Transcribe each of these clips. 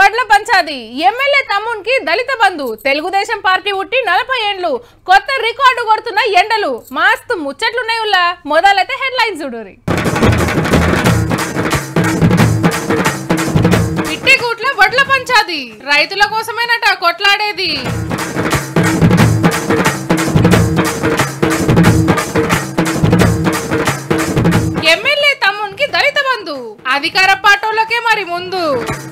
వడ్ల పంచాది ఎమ్మెల్యే తమ్మునికి దళిత బంధు తెలుగుదేశం పార్టీ ఉట్టి నలభై ఏండ్లు కొత్త రికార్డు కొడుతున్న ఎండలు మస్తు ముచ్చట్లున్నాయి ఉల్లా మొదలైతే హెడ్లైన్స్ చూడురి పిట్టిగూట్ల వడ్ల పంచాది రైతుల కోసమేనట కొట్లాడేది ఎమ్మెల్యే తమ్మునికి దళిత బంధు అధికార పార్టీలకే మరి ముందు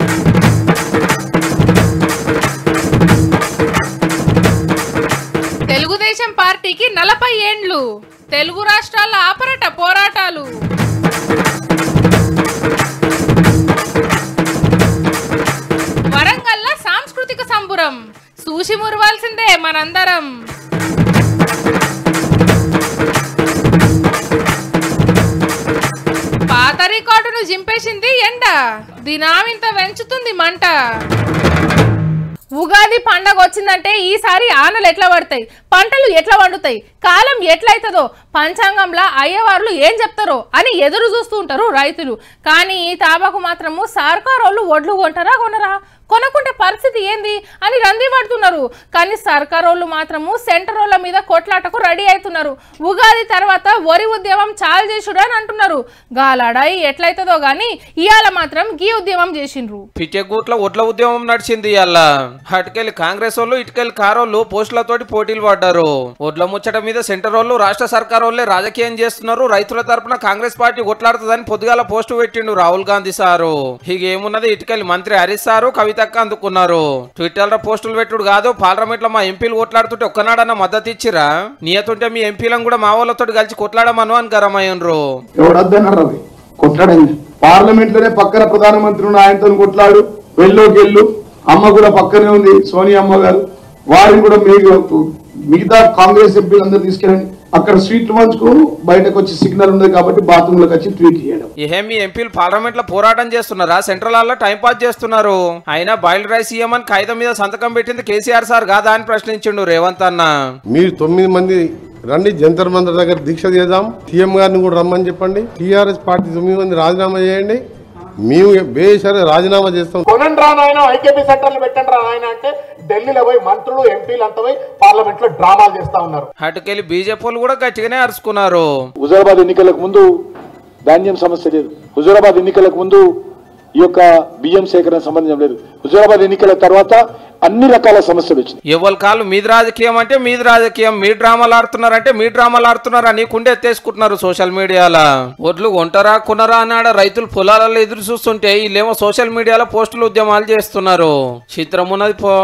తెలుగుదేశం పార్టీకి నలభై ఏండ్లు తెలుగు రాష్ట్రాల ఆపరట పోరాటాలు వరంగల్ల సాంస్కృతిక సంబురం సూసి మురవాల్సిందే మనందరం పాత రికార్డును జింపేసింది ఎండ దినామింత వెంచుతుంది మంట ఉగాది పండగ వచ్చిందంటే ఈసారి ఆనలు ఎట్లా పడతాయి పంటలు ఎట్లా వండుతాయి కాలం ఎట్లయితుందో పంచాంగంలా అయ్యవార్లు ఏం చెప్తారో అని ఎదురు చూస్తూ ఉంటారు రైతులు కానీ ఈ తాబాకు మాత్రము సర్కారోళ్ళు ఒడ్లు కొంటారా కొనరా కొనకుంటే పరిస్థితి ఏంది అని రంది పడుతున్నారు కానీ సర్కారోళ్ళు మాత్రము సెంటరోళ్ళ మీద కొట్లాటకు రెడీ అవుతున్నారు ఉగాది తర్వాత వరి ఉద్యమం చాలు చేసుడు అని అంటున్నారు గాలాడాయి ఎట్లయితుందో గానీ ఇవాళ మాత్రం గీ ఉద్యమం చేసిండ్రు పిచ్చెగూట్ల ఒడ్ల ఉద్యమం నడిచింది ఇవాళ అటుకెళ్ళి కాంగ్రెస్ వాళ్ళు ఇటుకెళ్ళి కారోళ్ళు పోస్టులతోటి పోటీలు పడ్డారు ఒడ్ల ముచ్చట మీద సెంటర్ వాళ్ళు రాష్ట్ర సర్కార్ వాళ్ళే రాజకీయం చేస్తున్నారు రైతుల తరపున కాంగ్రెస్ పార్టీ కొట్లాడుతుందని పొద్దుగాల పోస్టు పెట్టిండు రాహుల్ గాంధీ సారు ఇక ఏమున్నది ఇటుకెళ్ళి మంత్రి హరీష్ సారు కవితక్క అందుకున్నారు ట్విట్టర్ లో పోస్టులు పెట్టుడు కాదు పార్లమెంట్ లో మా ఎంపీలు కొట్లాడుతుంటే ఒక్కనాడన్న మద్దతు ఇచ్చిరా నియతుంటే మీ ఎంపీలను కూడా మా వాళ్ళతో కలిసి కొట్లాడమను అని గరమయ్యండ్రు ఎవడద్దన్నారు అవి కొట్లాడింది పార్లమెంట్ లోనే పక్కన ప్రధానమంత్రి ఉన్న ఆయనతో కొట్లాడు వెళ్ళోకి వెళ్ళు అమ్మ కూడా పక్కనే ఉంది సోనియా అమ్మ గారు వారిని కూడా మీరు మిగతా కాంగ్రెస్ ఎంపీలు అందరూ తీసుకెళ్ళండి అక్కడ స్వీట్లు పంచుకో బయటకు వచ్చి సిగ్నల్ ఉంది కాబట్టి బాత్రూమ్ లోకి వచ్చి ట్వీట్ చేయడం ఏం మీ ఎంపీలు పార్లమెంట్ లో పోరాటం చేస్తున్నారా సెంట్రల్ హాల్లో టైం పాస్ చేస్తున్నారు అయినా బాయిల్డ్ రైస్ ఇయ్యమని కాగితం మీద సంతకం పెట్టింది కేసీఆర్ సార్ కాదా అని ప్రశ్నించిండు రేవంత్ అన్న మీరు తొమ్మిది మంది రండి జంతర్ మంతర్ దగ్గర దీక్ష చేద్దాం సీఎం గారిని కూడా రమ్మని చెప్పండి టీఆర్ఎస్ పార్టీ తొమ్మిది మంది రాజీనామా చేయండి మేము బేసరి రాజీనామా చేస్తాం కొనండి రా నాయన ఐకేపీ సెంటర్లు పెట్టండి రా నాయన అంటే ఢిల్లీలో పోయి మంత్రులు ఎంపీలు అంతా పోయి పార్లమెంట్ లో డ్రామాలు చేస్తా ఉన్నారు అటుకెళ్ళి బీజేపీ వాళ్ళు కూడా గట్టిగానే అరుచుకున్నారు హుజూరాబాద్ ఎన్నికలకు ముందు ధాన్యం సమస్య లేదు హుజూరాబాద్ ఎన్నికలకు ముందు ఈ యొక్క బియ్యం సేకరణ సంబంధం లేదు హుజూరాబాద్ ఎన్నికల తర్వాత అన్ని రకాల సమస్యలు వచ్చినాయి ఎవరి కాళ్ళు మీది రాజకీయం అంటే మీది రాజకీయం మీ డ్రామాలు ఆడుతున్నారంటే మీ డ్రామాలు ఆడుతున్నారా అని కుండే ఎత్తేసుకుంటున్నారు సోషల్ మీడియాలో ఒడ్లు కొంటారా కొనరా అన్నాడ రైతులు పొలాలలో ఎదురు చూస్తుంటే వీళ్ళేమో సోషల్ మీడియాలో పోస్టులు ఉద్యమాలు చేస్తున్నారు చిత్రం ఉన్నది పో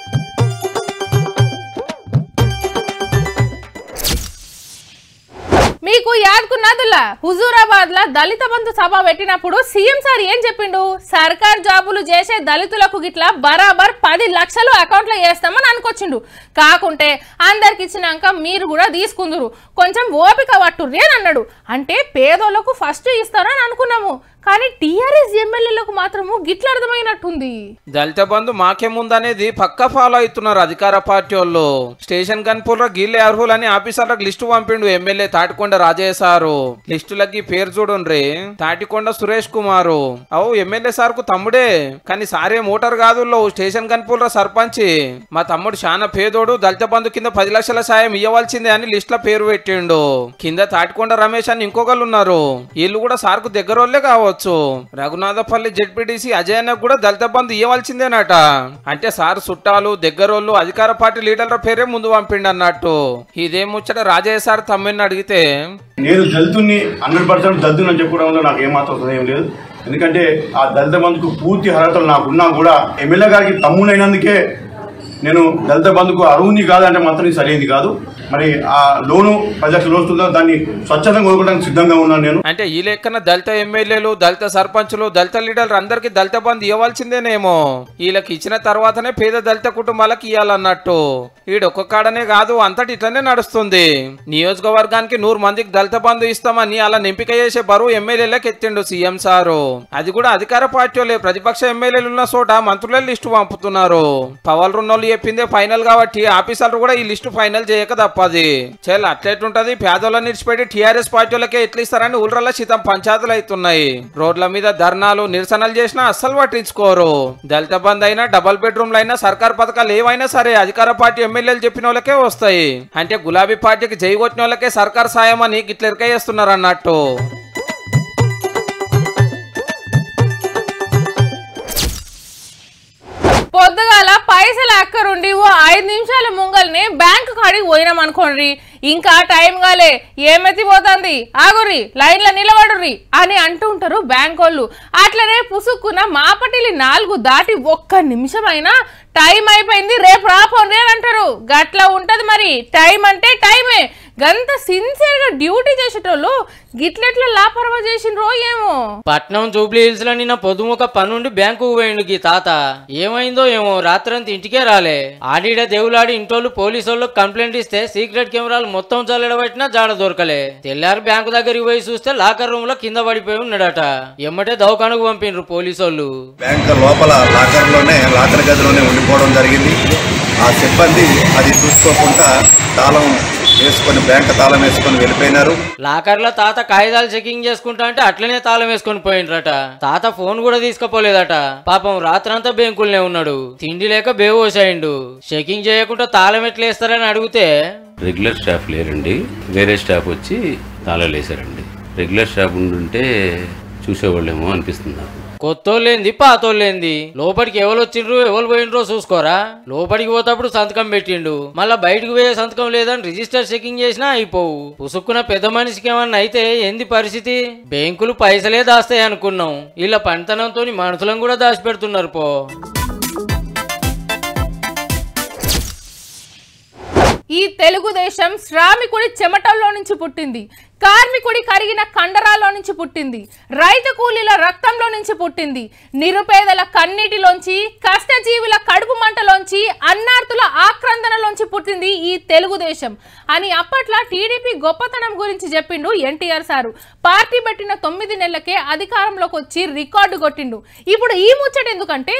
మీకు యాదుకున్నదులా హుజూరాబాద్ లా దళిత బంధు సభ పెట్టినప్పుడు సీఎం సార్ ఏం చెప్పిండు సర్కార్ జాబులు చేసే దళితులకు గిట్లా బరాబర్ పది లక్షలు అకౌంట్ లో వేస్తామని అనుకొచ్చిండు కాకుంటే అందరికి ఇచ్చినాక మీరు కూడా తీసుకుందరు కొంచెం ఓపిక పట్టుర్రి అని అన్నాడు అంటే పేదోళ్లకు ఫస్ట్ ఇస్తారని అనుకున్నాము కానీ టీఆర్ఎస్ ఎమ్మెల్యేలకు మాత్రము గిట్ల అర్థమైనట్టుంది దళిత బంధు మాకేముందనేది పక్క ఫాలో అవుతున్నారు అధికార పార్టీ వాళ్ళు స్టేషన్ కన్పూర్లో గీళ్ళే అర్హులని ఆఫీసర్లకు లిస్టు పంపిండు ఎమ్మెల్యే తాటికొండ రాజయ్య సారు లిస్టులకి పేరు చూడండి తాటికొండ సురేష్ కుమారు అవు ఎమ్మెల్యే సార్ కు తమ్ముడే కానీ సారే మోటార్ కాదు లో స్టేషన్ కన్పూర్లో సర్పంచ్ మా తమ్ముడు చాలా పేదోడు దళిత బంధు కింద పది లక్షల సాయం ఇవ్వవలసిందే అని లిస్ట్ లో పేరు పెట్టిండు కింద తాటికొండ రమేష్ అని ఇంకొకరు ఉన్నారు వీళ్ళు కూడా సార్కు దగ్గరోళ్ళే కావచ్చు రఘునాథపల్లి జెడ్పీటీసీ అజయ్ అన్నకు కూడా దళిత బంధు ఇవ్వాల్సిందేనట అంటే సార్ చుట్టాలు దగ్గరోళ్ళు అధికార పార్టీ లీడర్ల పేరే ముందు పంపిండు అన్నట్టు ఇదే ముచ్చట రాజయ్య సార్ తమ్మిని అడిగితే నేను దళితుని హండ్రెడ్ పర్సెంట్ దళితుని అని చెప్పుకోవడంలో నాకు ఏమాత్రం సందేహం లేదు ఎందుకంటే ఆ దళిత బంధుకు పూర్తి అర్హతలు నాకున్నా కూడా ఎమ్మెల్యే గారికి తమ్ముడైనందుకే నేను దళిత బంధుకు అరువుని కాదంటే మాత్రం ఇది సరైనది కాదు మరి ఆ లోను ప్రజలకు లోన్ వస్తుందో దాన్ని స్వచ్ఛందంగా కొనుక్కోవడానికి సిద్ధంగా ఉన్నాను నేను అంటే ఈ లెక్కన దళిత ఎమ్మెల్యేలు దళిత సర్పంచులు దళిత లీడర్లు అందరికి దళిత బంధు ఇవ్వాల్సిందేనేమో వీళ్ళకి ఇచ్చిన తర్వాతనే పేద దళిత కుటుంబాలకు ఇవ్వాలన్నట్టు ఈడొక్క కాదు అంతటి ఇట్లనే నడుస్తుంది నియోజకవర్గానికి నూరు మందికి దళిత బంధు ఇస్తామని అలా ఎంపిక చేసే బరువు ఎమ్మెల్యేలకు ఎత్తిండు సీఎం సారు అది కూడా అధికార పార్టీ వాళ్ళే ప్రతిపక్ష ఎమ్మెల్యేలు ఉన్న చోట మంత్రులే లిస్టు పంపుతున్నారు పవర్ ఉన్నోళ్ళు చెప్పిందే ఫైనల్ కాబట్టి ఆఫీసర్లు కూడా ఈ లిస్టు ఫైనల్ చేయక తప్పదు తప్పది చెల్ అట్లెట్టుంటది పేదోళ్ళని నిడిచిపెట్టి టీఆర్ఎస్ పార్టీలకే ఎట్లా ఇస్తారని ఊళ్ళల్లో శీతం పంచాయతీలు అవుతున్నాయి రోడ్ల మీద ధర్నాలు నిరసనలు చేసినా అస్సలు పట్టించుకోరు దళిత బంద్ అయినా డబల్ బెడ్రూమ్లు అయినా సర్కార్ పథకాలు ఏవైనా సరే అధికార పార్టీ ఎమ్మెల్యేలు చెప్పిన వాళ్ళకే వస్తాయి అంటే గులాబీ పార్టీకి జై కొట్టిన వాళ్ళకే సర్కార్ సాయం అని గిట్ల ఇరకయ్యేస్తున్నారు అన్నట్టు పొద్దుగాల పైసలు అక్కరుండి ఓ ఐదు నిమిషాల ముంగల్ని బ్యాంకు కాడికి పోయినాం అనుకోండి ఇంకా టైం కాలే ఏమెత్తి పోతుంది ఆగురి లైన్లో నిలబడుర్రి అని అంటుంటారు బ్యాంక్ వాళ్ళు అట్లనే పుసుక్కున మాపటిలి నాలుగు దాటి ఒక్క నిమిషమైనా టైం అయిపోయింది రేపు రాపోండి అని అంటారు గట్లా ఉంటది మరి టైం అంటే టైమే గంత సిన్సియర్ గా డ్యూటీ చేసేటోళ్ళు గిట్లెట్లా లాపరవా చేసిండ్రో ఏమో పట్నం జూబ్లీ హిల్స్ లో నిన్న పొద్దుముక పనుండి బ్యాంకు పోయిండు గీ తాత ఏమైందో ఏమో రాత్రంతా ఇంటికే రాలే ఆడిడ దేవులాడి ఇంటోళ్ళు పోలీసు వాళ్ళకి కంప్లైంట్ ఇస్తే సీక్రెట్ కెమెరాలు మొత్తం చల్లడబట్టినా జాడ దొరకలే తెల్లారి బ్యాంకు దగ్గరికి పోయి చూస్తే లాకర్ రూమ్ లో కింద పడిపోయి ఉన్నాడట ఎమ్మటే దవాఖానకు పంపిండ్రు పోలీసు వాళ్ళు బ్యాంక్ లోపల లాకర్ లోనే లాకర్ గదిలోనే ఉండిపోవడం జరిగింది ఆ సిబ్బంది అది చూసుకోకుండా తాళం వేసుకొని బ్యాంక్ తాళం వేసుకొని వెళ్ళిపోయినారు లాకర్లో తాత కాగితాలు చెకింగ్ చేసుకుంటా అంటే అట్లనే తాళం వేసుకొని పోయిండ్రట తాత ఫోన్ కూడా తీసుకుపోలేదట పాపం రాత్రంతా బెంకుల్నే ఉన్నాడు తిండి లేక బేవోసాయిండు చెకింగ్ చేయకుండా తాళం ఎట్లా వేస్తారని అడిగితే రెగ్యులర్ స్టాఫ్ లేరండి వేరే స్టాఫ్ వచ్చి తాళాలు వేశారండి రెగ్యులర్ స్టాఫ్ ఉండుంటే చూసేవాళ్ళేమో అనిపిస్తుంది నాకు కొత్తోళ్ళేంది పాతోళ్ళేంది లోపలికి ఎవరు వచ్చిండ్రు ఎవరు పోయిండ్రో చూసుకోరా లోపలికి పోతప్పుడు సంతకం పెట్టిండు మళ్ళా బయటకు పోయే సంతకం లేదని రిజిస్టర్ చెకింగ్ చేసినా అయిపోవు పుసుక్కున పెద్ద మనిషికి ఏమన్నా అయితే ఏంది పరిస్థితి బ్యాంకులు పైసలే దాస్తాయి అనుకున్నాం ఇలా పంటనంతో మనుషులను కూడా దాచిపెడుతున్నారు పో ఈ తెలుగుదేశం శ్రామికుడి చెమటల్లో నుంచి పుట్టింది కార్మికుడి కరిగిన కండరాల్లో నుంచి పుట్టింది రైతు కూలీల రక్తంలో నుంచి పుట్టింది నిరుపేదల కన్నీటిలోంచి కష్టజీవుల కడుపు మంటలోంచి అన్నార్థుల ఆక్రందనలోంచి పుట్టింది ఈ తెలుగుదేశం అని అప్పట్లో టీడీపీ గొప్పతనం గురించి చెప్పిండు ఎన్టీఆర్ సారు పార్టీ పెట్టిన తొమ్మిది నెలలకే అధికారంలోకి వచ్చి రికార్డు కొట్టిండు ఇప్పుడు ఈ ముచ్చట ఎందుకంటే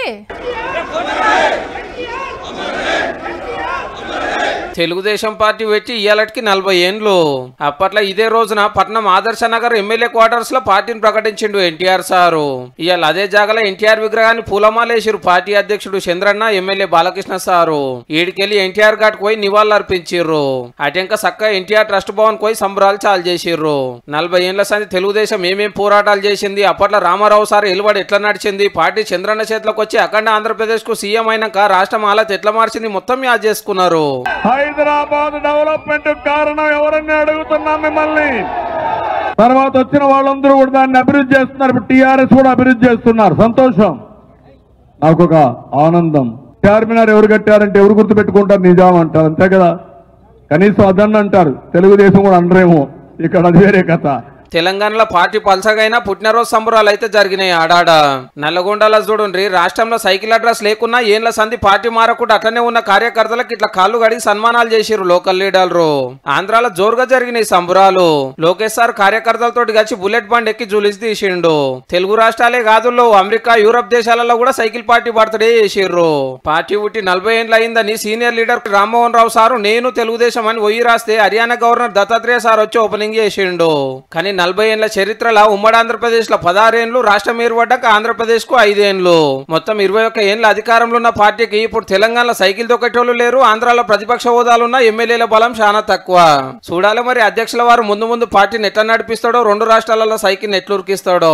తెలుగుదేశం పార్టీ పెట్టి ఇయ్యాలటికి నలభై ఏండ్లు అప్పట్లో ఇదే రోజున పట్నం ఆదర్శ నగర్ ఎమ్మెల్యే క్వార్టర్స్ లో పార్టీని ప్రకటించిండు ఎన్టీఆర్ సారు ఇవాళ అదే జాగలో ఎన్టీఆర్ విగ్రహాన్ని పూలమాలేసిరు పార్టీ అధ్యక్షుడు చంద్రన్న ఎమ్మెల్యే బాలకృష్ణ సారు ఈడికెళ్లి ఎన్టీఆర్ ఘాట్ పోయి నివాళులు అర్పించిర్రు అటెంక సక్క ఎన్టీఆర్ ట్రస్ట్ భవన్ పోయి సంబరాలు చాలు చేసిర్రు నలభై ఏండ్ల సంది తెలుగుదేశం ఏమేం పోరాటాలు చేసింది అప్పట్లో రామారావు సార్ ఎలుబడి ఎట్లా నడిచింది పార్టీ చంద్రన్న చేతిలోకి వచ్చి అఖండ ఆంధ్రప్రదేశ్ కు సీఎం అయినాక రాష్ట్రం హాలత్ ఎట్లా మార్చింది మొత్తం యాద్ చేసుకున్నారు హైదరాబాద్ డెవలప్మెంట్ కారణం ఎవరని అడుగుతున్నాం మిమ్మల్ని తర్వాత వచ్చిన వాళ్ళందరూ కూడా దాన్ని అభివృద్ధి చేస్తున్నారు ఇప్పుడు టీఆర్ఎస్ కూడా అభివృద్ధి చేస్తున్నారు సంతోషం నాకు ఒక ఆనందం చార్మినార్ ఎవరు కట్టారంటే ఎవరు గుర్తుపెట్టుకుంటారు నిజాం అంటారు అంతే కదా కనీసం అదన్న అంటారు తెలుగుదేశం కూడా అనరేమో ఇక్కడ అది వేరే కథ తెలంగాణలో పార్టీ పల్సగైనా పుట్టినరోజు సంబరాలు అయితే జరిగినాయి ఆడాడ నల్లగొండలో చూడండి రాష్ట్రంలో సైకిల్ అడ్రస్ లేకున్నా ఏండ్ల సంధి పార్టీ మారకుండా అట్లనే ఉన్న కార్యకర్తలకు ఇట్లా కాళ్ళు గడిగి సన్మానాలు చేసిరు లోకల్ లీడర్లు ఆంధ్రాలో జోరుగా జరిగినాయి సంబరాలు లోకేష్ సార్ కార్యకర్తలతో కలిసి బుల్లెట్ బండ్ ఎక్కి జూలిసి తీసిండు తెలుగు రాష్ట్రాలే కాదుల్లో అమెరికా యూరప్ దేశాలలో కూడా సైకిల్ పార్టీ బర్త్డే చేసిర్రు పార్టీ పుట్టి నలభై ఏండ్లు అయిందని senior leader Rammohan Rao sir నేను తెలుగుదేశం అని ఒయ్యి రాస్తే హర్యానా గవర్నర్ దత్తాత్రేయ సార్ వచ్చి ఓపెనింగ్ చేసిండు కానీ నలభై ఏళ్ల చరిత్రలో ఉమ్మడి ఆంధ్రప్రదేశ్ లో పదహారేండ్లు రాష్ట్రం ఏర్పడ్డాక ఆంధ్రప్రదేశ్ కు ఐదేండ్లు మొత్తం ఇరవై ఒక్క ఏళ్ళ అధికారంలో ఉన్న పార్టీకి ఇప్పుడు తెలంగాణలో సైకిల్ తొక్కేటోళ్ళు లేరు ఆంధ్రాలో ప్రతిపక్ష హోదాలున్న ఎమ్మెల్యేల బలం చాలా తక్కువ చూడాలి మరి అధ్యక్షుల వారు ముందు ముందు పార్టీని ఎట్లా నడిపిస్తాడో రెండు రాష్ట్రాలలో సైకిల్ ఎట్లు ఉరికిస్తాడో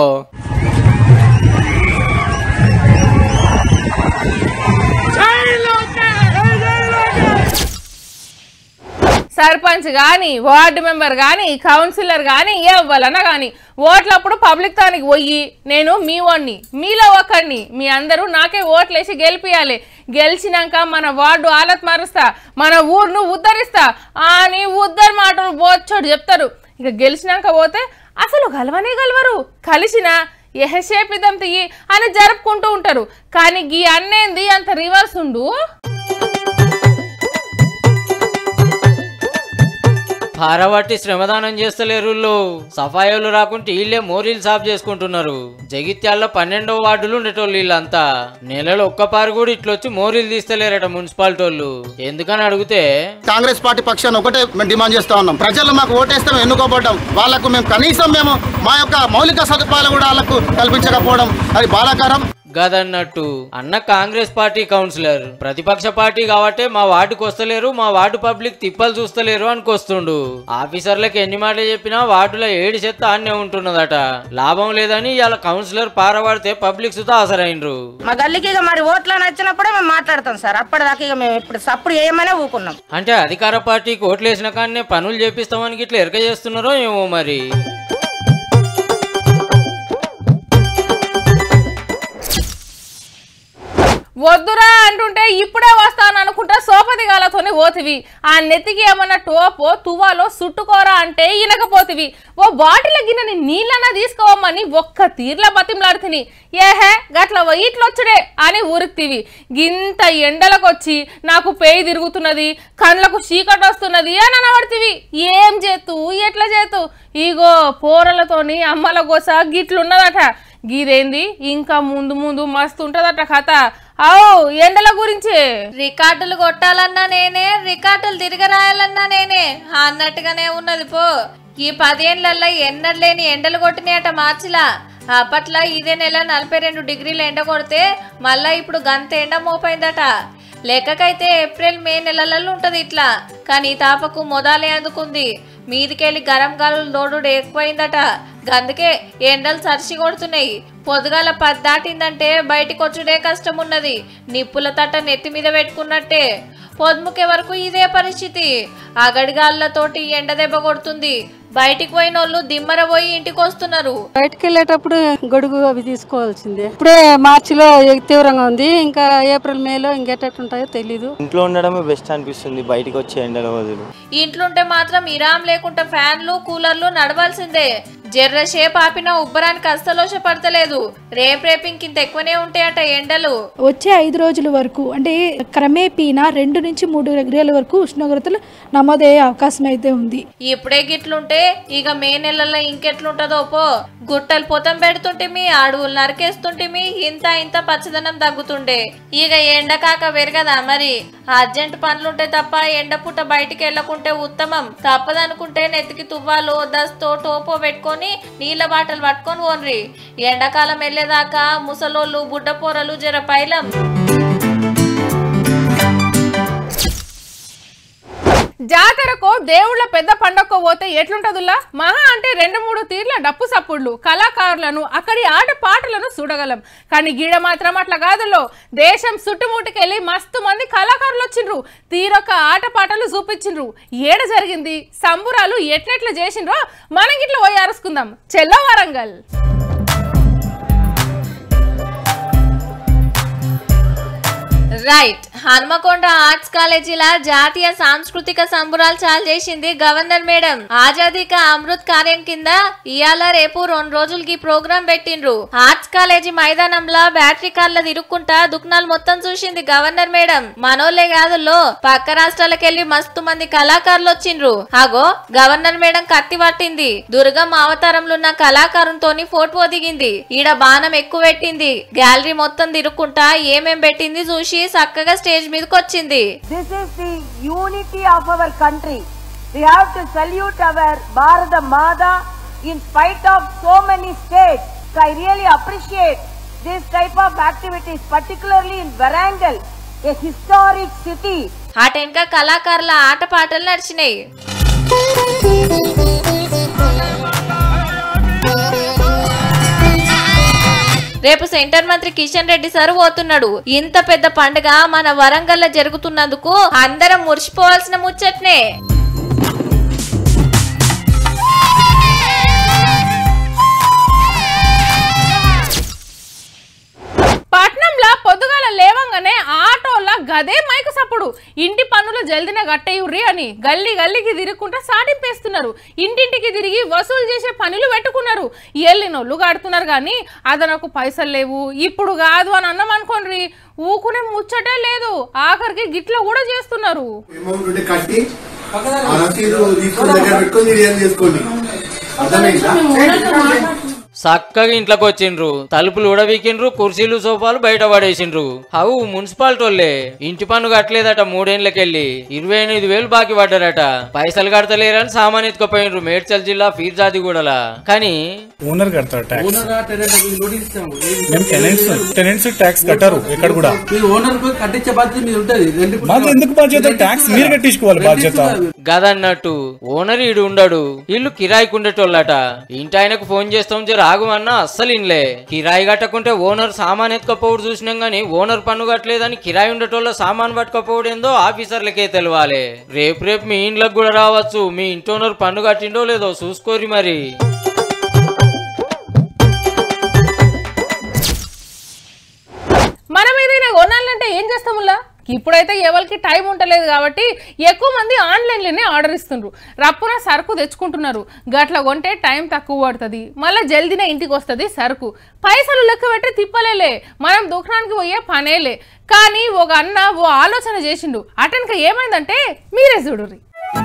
సర్పంచ్ కానీ వార్డు మెంబర్ కానీ కౌన్సిలర్ కానీ ఎవ్వలన్నా కానీ ఓట్లప్పుడు పబ్లిక్ తానికి పోయి నేను మీ వాడిని మీలో ఒకరిని మీ అందరూ నాకే ఓట్లేసి గెలిపియాలి గెలిచినాక మన వార్డు ఆలత్ మారుస్తా మన ఊరును ఉద్ధరిస్తా అని ఉద్దరి మాటలు బోచ్చోడు చెప్తారు ఇక గెలిచినాక పోతే అసలు గెలవనే గెలవరు కలిసిన ఎహసేపిద్దాం తీయి అని జరుపుకుంటూ ఉంటారు కానీ గీ అన్నేంది అంత రివర్స్ ఉండు భారవట్టి శ్రమదానం చేస్తలేరు వీళ్ళు. సఫాయోలు రాకుంటే వీళ్ళే మోరీలు సాఫ్ చేసుకుంటున్నారు జగిత్యాల్లో పన్నెండవ వార్డులు ఉండేటోళ్ళు వీళ్ళంతా నెలలో ఒక్కపారు కూడా ఇట్లొచ్చి మోరీలు తీస్తలేరట మున్సిపాలిటీ వాళ్ళు ఎందుకని అడిగితే కాంగ్రెస్ పార్టీ పక్షాన్ని ఒకటే మేము డిమాండ్ చేస్తా ఉన్నాం ప్రజలు మాకు ఓటేస్తే మేము ఎన్నుకోబడ్డాం వాళ్ళకు మేము కనీసం మేము మా యొక్క మౌలిక సదుపాయాలు కూడా వాళ్ళకు కల్పించకపోవడం అది బాధాకరం గదన్నట్టు అన్న కాంగ్రెస్ పార్టీ కౌన్సిలర్ ప్రతిపక్ష పార్టీ కాబట్టి మా వార్డుకు వస్తలేరు మా వార్డు పబ్లిక్ తిప్పలు చూస్తలేరు అనుకొస్తుండు ఆఫీసర్లకు ఎన్ని మాటలు చెప్పినా వార్డులో ఏడు చెత్త ఆన్నే ఉంటున్నదట లాభం లేదని ఇవాళ కౌన్సిలర్ పారబడితే పబ్లిక్ సుతా అసరైనరు మా గల్లీకి ఇక మరి ఓట్లు నచ్చినప్పుడే మేము మాట్లాడతాం సార్ అప్పటిదాకా ఇక మేము ఇప్పుడు సప్పుడు ఏమైనా ఊకున్నాం అంటే అధికార పార్టీకి ఓట్లేసిన కానీ పనులు చేపిస్తామని ఇట్లా ఎరక చేస్తున్నారో ఏమో మరి వద్దురా అంటుంటే ఇప్పుడే వస్తాను అనుకుంటా సోపతి గాలతోని ఓతివి ఆ నెత్తికి ఏమన్నా టోపో తువ్వాలో సుట్టుకోరా అంటే ఇనకపోతివి ఓ బాటిల్ గిన్నెని నీళ్ళన్నా తీసుకోవమ్మని ఒక్క తీర్ల బతిమలాడుతుని ఏహే గట్ల ఇట్లొచ్చుడే అని ఊరుకుతివి గింత ఎండలకొచ్చి నాకు పేయి తిరుగుతున్నది కండ్లకు చీకటి వస్తున్నది అని అనబడుతుంది ఏం చేతు ఎట్లా చేతు ఇగో పోరలతోని అమ్మల గోస గిట్లున్నదట గీదేంది ఇంకా ముందు ముందు మస్తు ఉంటదట కథ అవు ఎండల గురించి రికార్డులు కొట్టాలన్నా నేనే రికార్డులు తిరగరాయాలన్నా నేనే అన్నట్టుగానే ఉన్నది పో ఈ పదేళ్లలో ఎన్నడలేని ఎండలు కొట్టినాయట మార్చిలా అప్పట్లో ఇదే నెల నలభై రెండు డిగ్రీల ఎండ కొడితే మళ్ళా ఇప్పుడు గంత ఎండ మోపైందట లెక్కకైతే ఏప్రిల్ మే నెలలలో ఉంటది ఇట్లా కానీ ఈ తాపకు మొదలే అందుకుంది మీదికెళ్ళి గరం గాలులు దోడుడు ఎక్కువైందట గందుకే ఎండలు సరిసి కొడుతున్నాయి పొద్దుగాల పది దాటిందంటే బయటికి వచ్చుడే కష్టం ఉన్నది నిప్పుల తట్ట నెత్తి మీద పెట్టుకున్నట్టే పొద్దుముకే వరకు ఇదే పరిస్థితి ఆ గడిగాళ్ళతోటి ఎండ దెబ్బ కొడుతుంది బయటికి పోయిన వాళ్ళు దిమ్మర పోయి ఇంటికి వస్తున్నారు బయటకు వెళ్ళేటప్పుడు గొడుగు అవి తీసుకోవాల్సిందే ఇప్పుడే మార్చిలో తీవ్రంగా ఉంది ఇంకా ఏప్రిల్ మేలో ఇంకెట్టుంటాయో తెలీదు ఇంట్లో ఉండడమే బెస్ట్ అనిపిస్తుంది బయటికి వచ్చే ఎండల బదులు ఇంట్లుంటే మాత్రం ఇరాం లేకుండా ఫ్యాన్లు కూలర్లు నడవాల్సిందే జర్ర షేప్ ఆపిన ఉబ్బరానికి అస్సలోష పడతలేదు రేపు రేపు ఇంకింత ఎక్కువనే ఉంటాయట ఎండలు వచ్చే ఐదు రోజుల వరకు అంటే క్రమేపీనా రెండు నుంచి మూడు డిగ్రీల వరకు ఉష్ణోగ్రతలు నమోదయ్యే అవకాశం అయితే ఉంది ఇప్పుడే గిట్లుంటే ఇక మే నెలలో ఇంకెట్లుంటదో పో గుట్టలు పొతం పెడుతుంటిమి అడవులు నరికేస్తుంటిమి ఇంత ఇంత పచ్చదనం తగ్గుతుండే ఇక ఎండ కాక పెరగదా మరి అర్జెంట్ పనులుంటే తప్ప ఎండ పుట్ట బయటికి వెళ్ళకుంటే ఉత్తమం తప్పదనుకుంటే నెత్తికి తువ్వాలో దస్తో టోపో పెట్టుకొని నీళ్ళ బాటలు పట్టుకొని పోన్రి ఎండాకాలం వెళ్ళేదాకా ముసలోళ్ళు బుడ్డ పోరలు జర పైలం జాతరకు దేవుళ్ళ పెద్ద పండగకు పోతే ఎట్లుంటదుల్లా మహా అంటే రెండు మూడు తీర్ల డప్పు సప్పుళ్ళు కళాకారులను అక్కడి ఆట పాటలను చూడగలం కానీ గీడ మాత్రం అట్లా కాదుల్లో దేశం చుట్టుముట్టుకెళ్ళి మస్తు మంది కళాకారులు వచ్చిండ్రు తీరొక్క ఆట పాటలు చూపించిండ్రు ఏడ జరిగింది సంబురాలు ఎట్లెట్లా చేసిండ్రో మనం గిట్ల పోయి అరుసుకుందాం చెల్లో వరంగల్ రైట్ హన్మకొండ ఆర్ట్స్ కాలేజీల జాతీయ సాంస్కృతిక సంబురాలు చాలు చేసింది గవర్నర్ మేడం ఆజాదీ కా అమృత్ కార్యం కింద ఇయాల రేపు రెండు రోజులకి ప్రోగ్రాం పెట్టిండ్రు ఆర్ట్స్ కాలేజీ మైదానంలో బ్యాటరీ కార్ల తిరుక్కుంటా దుకాణాలు మొత్తం చూసింది గవర్నర్ మేడం మనోళ్ళే కాదుల్లో పక్క రాష్ట్రాలకెళ్లి మస్తు మంది కళాకారులు వచ్చిండ్రు అగో గవర్నర్ మేడం కత్తి పట్టింది దుర్గం అవతారంలో ఉన్న కళాకారునితోని ఫోటో దిగింది ఈడ బాణం ఎక్కువ పెట్టింది గ్యాలరీ మొత్తం తిరుక్కుంటా ఏమేం పెట్టింది చూసి చక్కగా స్టేజ్ మీదకి వచ్చింది This is the unity of our country. We have to salute our Bharata Mada in spite of so many states. So I really appreciate this type of activities, particularly in Varangal, a historic city. అటెనక కళాకారుల ఆట పాటలు నడిచినాయి రేపు centre మంత్రి Kishan Reddy sir పోతున్నాడు ఇంత పెద్ద పండుగ మన వరంగల్లో జరుగుతున్నందుకు అందరం మురిసిపోవాల్సిన ముచ్చట్నే పట్నంలో పొద్దుగాల లేవంగానే ఆటోల గదే మైకు సప్పుడు ఇంటి పన్నులు జల్దిన గట్టేయుర్రి అని గల్లీ గల్లీకి తిరుగుకుంటా సాటింపేస్తున్నారు ఇంటింటికి తిరిగి వసూలు చేసే పనులు పెట్టుకున్నారు ఎల్లినోళ్ళు కడుతున్నారు కానీ అదనకు పైసలు లేవు ఇప్పుడు కాదు అని అన్నాం అనుకోండి ఊకునే ముచ్చటే లేదు ఆఖరికి గిట్ల కూడా చేస్తున్నారు అమౌంట్ ఉంటే కట్టి ఆ రసీదు తీసుకుని దగ్గర పెట్టుకొని మీరు ఏం చేసుకోండి అర్థమైందా చక్కగా ఇంట్లోకి వచ్చిండ్రు తలుపులు ఉడబీకిండ్రు కుర్చీలు సోఫాలు బయట పడేసిండ్రు అవు మున్సిపాలిటీ వాళ్ళే ఇంటి పన్ను కట్టలేదట మూడేళ్లకెళ్ళి ఇరవై ఎనిమిది వేలు బాకీ పడ్డారట పైసలు కడతలేరని సామాన్ ఎత్తుకుపోయినరు మేడ్చల్ జిల్లా ఫీర్జాదిగూడలా కానీ ఓనర్ కడతారు ట్యాక్స్ మేము టెనెంట్స్ టెనెంట్స్ ట్యాక్స్ కట్టరు ఎక్కడ కూడా మీరు ఓనర్ కట్టించే బాధ్యత మీద ఉంటుంది రెండు మాకు ఎందుకు బాధ్యత ట్యాక్స్ మీరు కట్టించుకోవాలి బాధ్యత గదన్నట్టు ఓనర్ ఈడు ఉండడు ఇల్లు కిరాయికి ఉండేటోళ్ళట ఇంటి ఆయనకు ఫోన్ చేస్తాం జర ఆగుమన్నా అస్సలు ఇన్లే కిరాయి కట్టకుంటే ఓనర్ సామాన్ ఎత్తుకపోవడు చూసినాం గానీ ఓనర్ పన్ను కట్టలేదని కిరాయి ఉండేటోళ్ళ సామాన్ పట్టుకపోవడం ఏందో ఆఫీసర్లకే తెలవాలి రేపు రేపు మీ ఇంట్లోకి కూడా రావచ్చు మీ ఇంటి ఓనర్ పన్ను కట్టిండో లేదో చూసుకోరి మరి మనం ఏదైనా కొనాలంటే ఏం చేస్తాములా ఇప్పుడైతే ఎవరికి టైం ఉండలేదు కాబట్టి ఎక్కువ మంది ఆన్లైన్లోనే ఆర్డర్ ఇస్తుండ్రు రప్పున సరుకు తెచ్చుకుంటున్నారు గట్ల కొంటే టైం తక్కువ పడుతుంది మళ్ళీ జల్దీనే ఇంటికి వస్తుంది సరుకు పైసలు లెక్క పెట్టి తిప్పలేలే మనం దుకాణానికి పోయే పనేలే కానీ ఒక అన్న ఓ ఆలోచన చేసిండు అటెనక ఏమైందంటే మీరే చూడుర్రి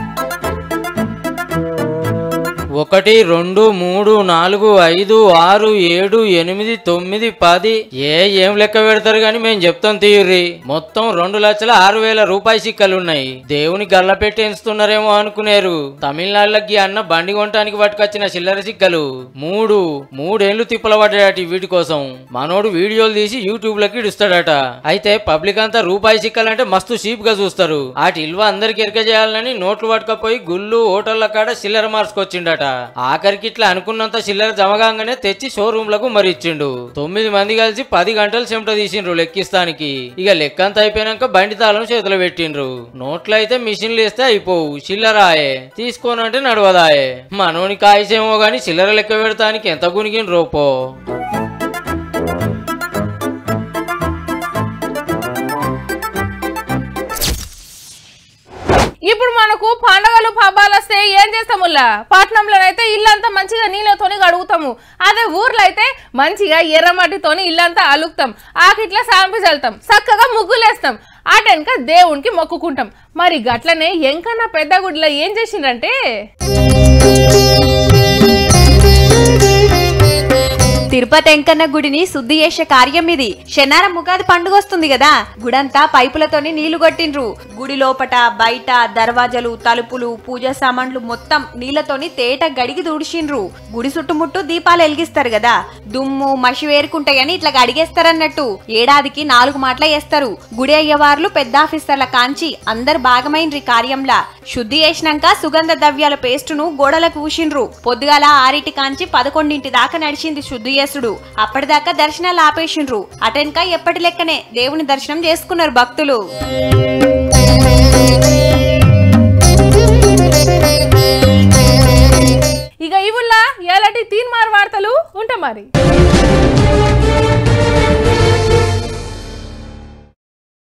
ఒకటి రెండు మూడు నాలుగు ఐదు ఆరు ఏడు ఎనిమిది తొమ్మిది పది ఏ ఏం లెక్క పెడతారు కానీ మేము చెప్తాం తీయుర్రి మొత్తం రెండు లక్షల ఆరు వేల రూపాయి సిక్కలున్నాయి దేవుని గల్ల పెట్టి ఎంచుతున్నారేమో అనుకునేరు తమిళనాడులకి అన్న బండి కొనటానికి పట్టుకొచ్చిన చిల్లర సిక్కలు మూడు మూడేళ్లు తిప్పల పడ్డాడట ఈ వీటి కోసం మనోడు వీడియోలు తీసి యూట్యూబ్ లకి ఇడుస్తాడట అయితే పబ్లిక్ అంతా రూపాయి సిక్కలంటే మస్తు చీప్ గా చూస్తారు వాటి ఇల్వ అందరికి ఎరక చేయాలని నోట్లు పట్టుకపోయి గుళ్ళు హోటళ్ల కాడ చిల్లర మార్చుకొచ్చిండట ఆఖరికి ఇట్లా అనుకున్నంత చిల్లర జమగానే తెచ్చి షోరూమ్ లకు మరి ఇచ్చిండు తొమ్మిది మంది కలిసి పది గంటలు చెమట తీసిండ్రు లెక్కిస్తానికి ఇక లెక్క అంతా అయిపోయినాక బండి తాళం చేతిలో పెట్టిండ్రు నోట్లు అయితే మిషన్లు వేస్తే అయిపోవు చిల్లరాయే తీసుకోనంటే నడవదాయే మనోని కాయసేమో గాని చిల్లర లెక్క పెడతానికి ఎంత గునిగిన రోపో ఇప్పుడు మనకు పండగలు పబ్బాలు వస్తే ఏం చేస్తాముల్లా పట్నంలోనైతే ఇల్లంతా మంచిగా నీళ్ళతోని కడుగుతాము అదే ఊర్లో అయితే మంచిగా ఎర్రమట్టితోని ఇల్లంతా అలుకుతాం ఆకిట్లా సాంపి చల్లుతాం చక్కగా ముగ్గులేస్తాం అటెనక దేవునికి మొక్కుకుంటాం మరి గట్లనే ఎంకన్నా పెద్ద గుడిలో ఏం చేసిండ్రంటే తిరుపతి వెంకన్న గుడిని శుద్ధి చేసే కార్యం ఇది శనారం ఉగాది పండుగ వస్తుంది కదా గుడంతా పైపులతోని నీళ్లు కొట్టిండ్రు గుడి లోపట బయట దర్వాజలు తలుపులు పూజా సామాన్లు మొత్తం నీళ్లతోని తేట గడిగి తుడిచిండ్రు గుడి చుట్టుముట్టు దీపాలు వెలిగిస్తారు కదా దుమ్ము మసి వేరుకుంటాయని ఇట్లా గడిగేస్తారన్నట్టు ఏడాదికి నాలుగు మాటల వేస్తారు గుడి అయ్యవార్లు పెద్ద ఆఫీసర్ల కాంచి అందరు భాగమైండ్రి కార్యంలా శుద్ధి చేసినాక సుగంధ ద్రవ్యాల పేస్టును గోడలకు ఊసిండ్రు పొద్దుగాల ఆరిటి కాంచి పదకొండింటి దాకా నడిచింది శుద్ధి చేసుడు అప్పటిదాకా దర్శనాలు ఆపేసిండ్రు అటెనక ఎప్పటి లెక్కనే దేవుని దర్శనం చేసుకున్నారు భక్తులు ఇక ఇవుల్లా ఎలాంటి తీన్మార్ వార్తలు ఉంటాం మరి